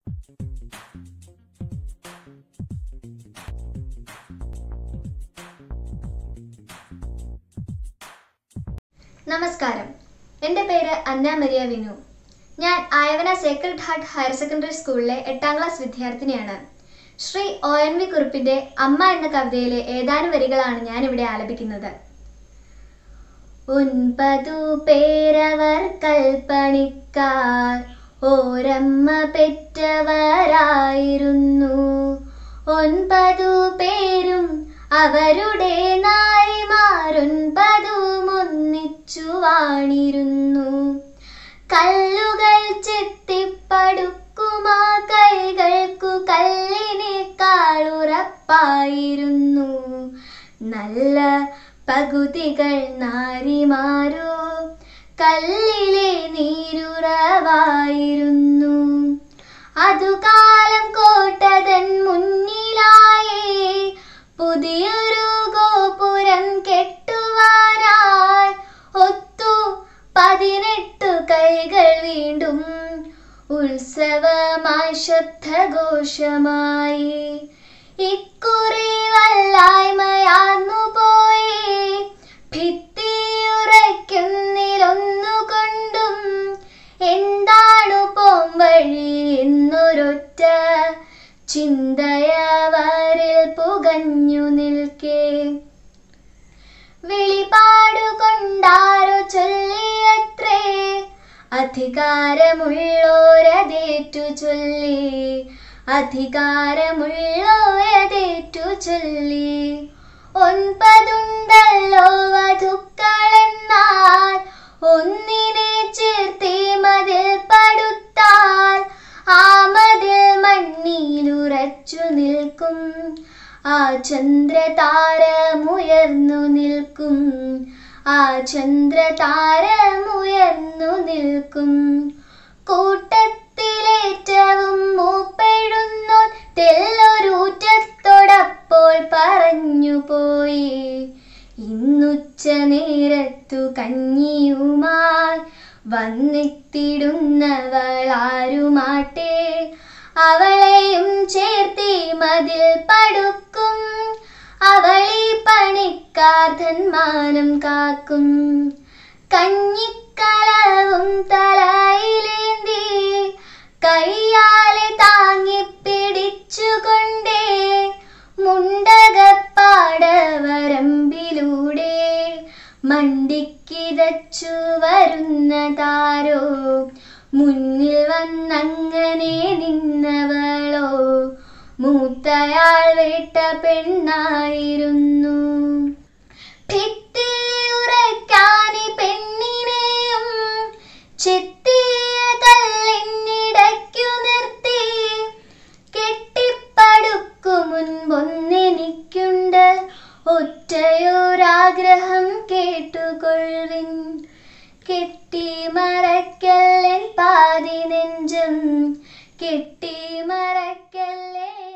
നമസ്കാരം എൻ്റെ പേര് അന്ന മരിയ വിനു ഞാൻ Ayavana sacred heart higher secondary സ്കൂളിലെ എട്ടാം ക്ലാസ് വിദ്യാർത്ഥിനിയാണ് ശ്രീ ഒ എൻ വി കുറുപ്പിൻ്റെ അമ്മ എന്ന കവിതയിലെ ഏതാനും വരികളാണ് ഞാൻ ഇവിടെ ആലപിക്കുന്നത് ഒൻപതു പേരവർ കൽപ്പണിക്കാർ ഓരമ്മ പെറ്റവരായിരുന്നു ഒൻപതു പേരും അവരുടെ നാരിമാരൊൻപതും ഒന്നിച്ചു വാണിരുന്നു കല്ലുകൾ ചെത്തിപ്പടുക്കുമാ കൈകൾക്കു കല്ലിനേക്കാളുറപ്പായിരുന്നു നല്ല പകുതികൾ നാരിമാരോ കല്ലിലെ നീരുറവായിരുന്നു അതുകാലം കോട്ടതൻ മുന്നിലായേ പുതിയൊരു ഗോപുരം കെട്ടുവാനായി ഒത്തു പതിനെട്ടു കൈകൾ വീണ്ടും ഉത്സവമായി ശബ്ദഘോഷമായി ഇക്കുറി വല്ലായ്മയാന്നു പോയി ഭിത്തിയുറയ്ക്കുന്നിലൊന്നുകൊണ്ടും എന്താണു പോംവഴി എന്നൊരൊറ്റ ചിന്തയവരിൽ പുകഞ്ഞു നിൽക്കേ വെളിപാടുകൊണ്ടാരോ ചൊല്ലിയത്രേ അധികാരമുള്ളോരതേറ്റു ചൊല്ലി അധികാരമുള്ളോരതേറ്റു ചൊല്ലി ഒൻപതുണ്ടല്ലോ വധുക്കളെന്നാൽ ഒന്നിനെ ചേർത്തി മതിൽ പടുത്താൽ ആ മതിൽ മണ്ണിലുറച്ചു നിൽക്കും ആ ചന്ദ്രതാരമുയർന്നു നിൽക്കും ആ ചന്ദ്രതാരമുയർന്നു നിൽക്കും കൂട്ടത്തിലേറ്റവും മൂപ്പെടുന്നു തെല്ലൊരൂറ്റത്തോടപ്പോൾ പറഞ്ഞു പോയി ഇന്നുച്ച നേരത്തു കഞ്ഞിയുമായി വന്നെത്തിടുന്നവളാരുമാട്ടെ അവളെയും ചേർത്തി മതിൽ പടുക്കും അവളീ പണിക്കാർ ധന്മാനം കാക്കും കഞ്ഞിക്കലവും തലയിലേന്തി കയ്യാലെ താങ്ങി പിടിച്ചുകൊണ്ടേ മുണ്ടകപ്പാടവരമ്പിലൂടെ മണ്ടിക്കിതച്ചു വരുന്നതാരോ മുന്നിൽ വന്നങ്ങനെ നിന്നവളോ മൂത്തയാൾ വേട്ട പെണ്ണായിരുന്നു ഭിത്തിയുറയ്ക്കാനി പെണ്ണിനെയും ചെത്തിയ കല്ലിനിടയ്ക്കു നിർത്തി കെട്ടിപ്പടുക്കു മുൻപൊന്നെനിക്കുണ്ട് ഒറ്റയൊരാഗ്രഹം കേട്ടുകൊള്ളിൻ കെട്ടി മറക്കല്ലൻ പാതി നെഞ്ചം കെട്ടി മറക്കല്ലേ